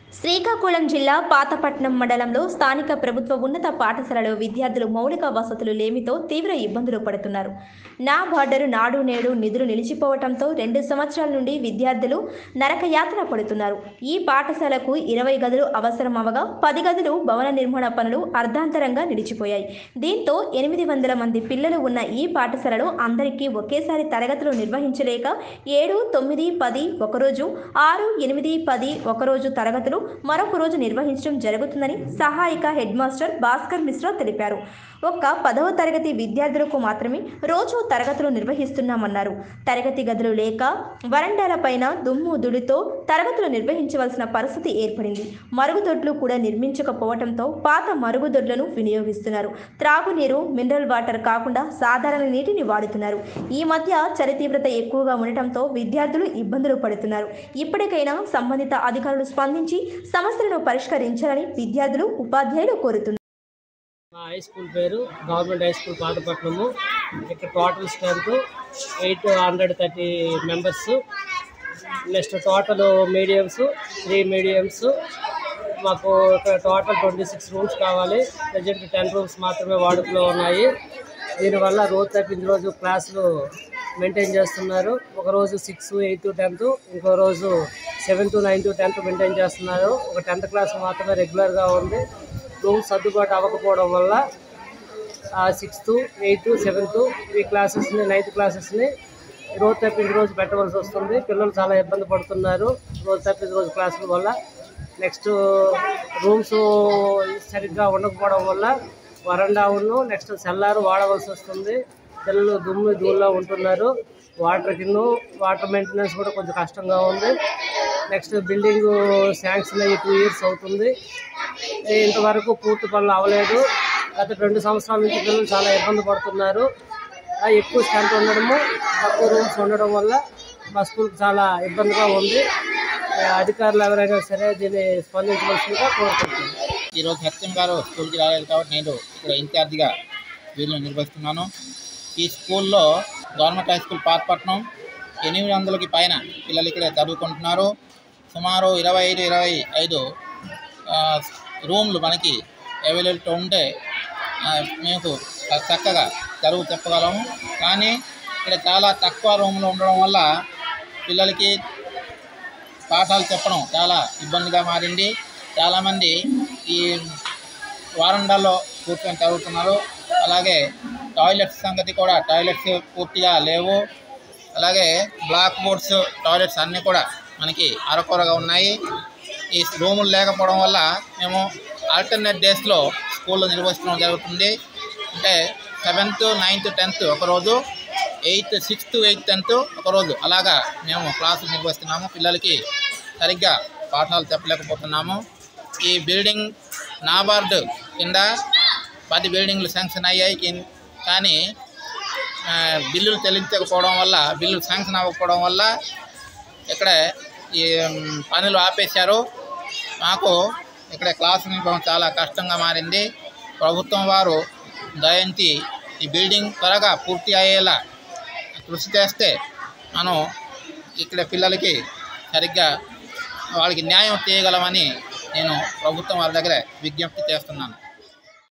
శ్రీకాకుళం జిల్లా పాతపట్నం మండలంలో స్థానిక ప్రభుత్వ ఉన్నత పాఠశాలలో విద్యార్థులు మౌలిక వసతులు లేమితో తీవ్ర ఇబ్బందులు పడుతున్నారు నా బార్డరు నాడు నేడు నిధులు నిలిచిపోవడంతో రెండు సంవత్సరాల నుండి విద్యార్థులు నరకయాతన పడుతున్నారు ఈ పాఠశాలకు ఇరవై గదులు అవసరం అవగా పది గదులు భవన నిర్మాణ పనులు అర్ధాంతరంగా నిలిచిపోయాయి దీంతో ఎనిమిది వందల మంది పిల్లలు ఉన్న ఈ పాఠశాలలో అందరికీ ఒకేసారి తరగతులు నిర్వహించలేక ఏడు తొమ్మిది పది ఒకరోజు ఆరు ఎనిమిది పది ఒకరోజు తరగతులు మరొక రోజు నిర్వహించడం జరుగుతుందని సహాయక హెడ్ మాస్టర్ భాస్కర్ మిశ్రా తెలిపారు ఒక్క పదవ తరగతి విద్యార్థులకు మాత్రమే రోజు తరగతులు నిర్వహిస్తున్నామన్నారు తరగతి గదులు లేక వరండాలపైన దుమ్ము దుడితో తరగతులు నిర్వహించవలసిన పరిస్థితి ఏర్పడింది మరుగుదొడ్లు కూడా నిర్మించకపోవడంతో పాత మరుగుదొడ్లను వినియోగిస్తున్నారు త్రాగునీరు మినరల్ వాటర్ కాకుండా సాధారణ నీటిని వాడుతున్నారు ఈ మధ్య చలి తీవ్రత ఎక్కువగా ఉండటంతో విద్యార్థులు ఇబ్బందులు పడుతున్నారు ఇప్పటికైనా సంబంధిత అధికారులు స్పందించి సమస్యలను పరిష్కరించాలని విద్యార్థులు ఉపాధ్యాయులు కోరుతున్నారు మా హై స్కూల్ పేరు గవర్నమెంట్ హై స్కూల్ పాతపట్నము ఇక్కడ total strength eight hundred thirty members next total mediums three mediums మాకు ఇక్కడ టోటల్ ట్వంటీ సిక్స్ రూమ్స్ కావాలి ప్రజెంట్ టెన్ రూమ్స్ మాత్రమే వాడుకలో ఉన్నాయి దీనివల్ల రోజు తప్పించి రోజు క్లాసులు మెయింటైన్ చేస్తున్నారు ఒక రోజు సిక్స్ ఎయిత్ టెన్త్ ఇంకో రోజు సెవెంత్ నైన్త్ టెన్త్ మెయింటైన్ చేస్తున్నారు ఒక టెన్త్ క్లాస్ మాత్రమే రెగ్యులర్గా ఉంది రూమ్స్ సర్దుబాటు అవ్వకపోవడం వల్ల సిక్స్త్ ఎయిత్ సెవెంత్ ఈ క్లాసెస్ని నైన్త్ క్లాసెస్ని రోజు తప్పించి రోజు పెట్టవలసి వస్తుంది పిల్లలు చాలా ఇబ్బంది పడుతున్నారు రోజు తప్పించి రోజు క్లాసుల వల్ల నెక్స్ట్ రూమ్స్ సరిగ్గా ఉండకపోవడం వల్ల వరండాను నెక్స్ట్ సెల్లారు వాడవలసి వస్తుంది పిల్లలు దుమ్ము ధూళిలో ఉంటున్నారు వాటర్ కింద వాటర్ మెయింటెనెన్స్ కూడా కొంచెం కష్టంగా ఉంది నెక్స్ట్ బిల్డింగ్ శాంక్షన్ అయ్యి టూ ఇయర్స్ అవుతుంది ఇంతవరకు పూర్తి పనులు అవ్వలేదు గత రెండు సంవత్సరాల నుంచి పిల్లలు చాలా ఇబ్బంది పడుతున్నారు ఆ ఎక్కువ స్ట్రెంత్ ఉండడము తక్కువ రూమ్స్ ఉండడం వల్ల మా స్కూల్కి చాలా ఇబ్బందిగా ఉంది ఆ, అధికారులు ఎవరైనా సరే దీన్ని స్పందించవలసిందిగా కోరుకుంటున్నాను ఈరోజు సత్యం గారు స్కూల్కి రాలేదు కాబట్టి నేను ఇక్కడ ఇన్ఛార్జిగా వీళ్ళు నిర్వహిస్తున్నాను ఈ స్కూల్లో గవర్నమెంట్ హై స్కూల్ పాతపట్నం ఎనిమిది వందలకి పైన పిల్లలు ఇక్కడే చదువుకుంటున్నారు సుమారు ఇరవై ఐదు ఇరవై ఐదు ఆ, రూమ్లు మనకి అవైలబిలిటీ ఉంటే ఆ, మీకు చక్కగా చదువు చెప్పగలము కానీ ఇక్కడ చాలా తక్కువ రూమ్లు ఉండడం వల్ల పిల్లలకి పాఠాలు చెప్పడం చాలా ఇబ్బందిగా మారింది చాలామంది ఈ వారండాల్లో కూర్చొని చదువుతున్నారు అలాగే టాయిలెట్స్ సంగతి కూడా టాయిలెట్స్ పూర్తిగా లేవు అలాగే బ్లాక్ బోర్డ్స్ టాయిలెట్స్ అన్నీ కూడా మనకి అరకొరగా ఉన్నాయి ఈ రూములు లేకపోవడం వల్ల మేము ఆల్టర్నేట్ డేస్లో స్కూల్లో నిర్వహించడం జరుగుతుంది అంటే సెవెంత్ నైన్త్ టెన్త్ ఒకరోజు ఎయిత్ సిక్స్త్ ఎయిత్ టెన్త్ ఒకరోజు అలాగా మేము క్లాసులు నిర్వహిస్తున్నాము పిల్లలకి సరిగ్గా పాఠాలు చెప్పలేకపోతున్నాము ఈ బిల్డింగ్ నాబార్డు కింద పది బిల్డింగ్లు శాంక్షన్ అయ్యాయి కిన్- కానీ ఆ, బిల్లులు చెల్లించకపోవడం వల్ల బిల్లులు శాంక్షన్ అవ్వకపోవడం వల్ల ఇక్కడ ఈ మ్, పనులు ఆపేశారు మాకు ఇక్కడ క్లాసు నిర్వహణ చాలా కష్టంగా మారింది ప్రభుత్వం వారు దయించి ఈ బిల్డింగ్ త్వరగా పూర్తి అయ్యేలా కృషి చేస్తే మనం ఇక్కడ పిల్లలకి సరిగ్గా వాళ్ళకి న్యాయం చేయగలమని నేను ప్రభుత్వం వారి దగ్గర విజ్ఞప్తి చేస్తున్నాను